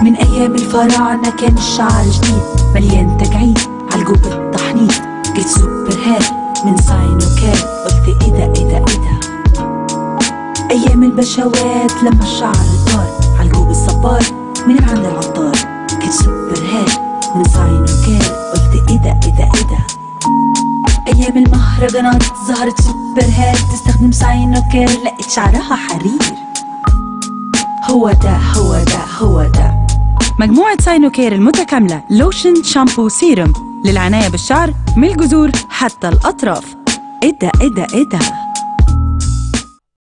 من ايام الفراعنة كان الشعر جديد مليان تجعيد عالجوب التحنيط جيت سوبر هاد من ساينو كان قلت ايه ده ايه ده ايه ده ايام البشوات لما الشعر طار عالجوب الصبار من عند العطار جيت سوبر هاد من ساينو كان قلت ايه ده ايه ده ايه ده ايام المهرجانات ظهرت سوبر هاد تستخدم ساينو كير لقيت شعرها حرير هو ده هو ده هو ده مجموعة ساينوكير المتكاملة لوشن شامبو سيرم للعناية بالشعر من الجذور حتى الأطراف ايه ده ايه ده ايه ده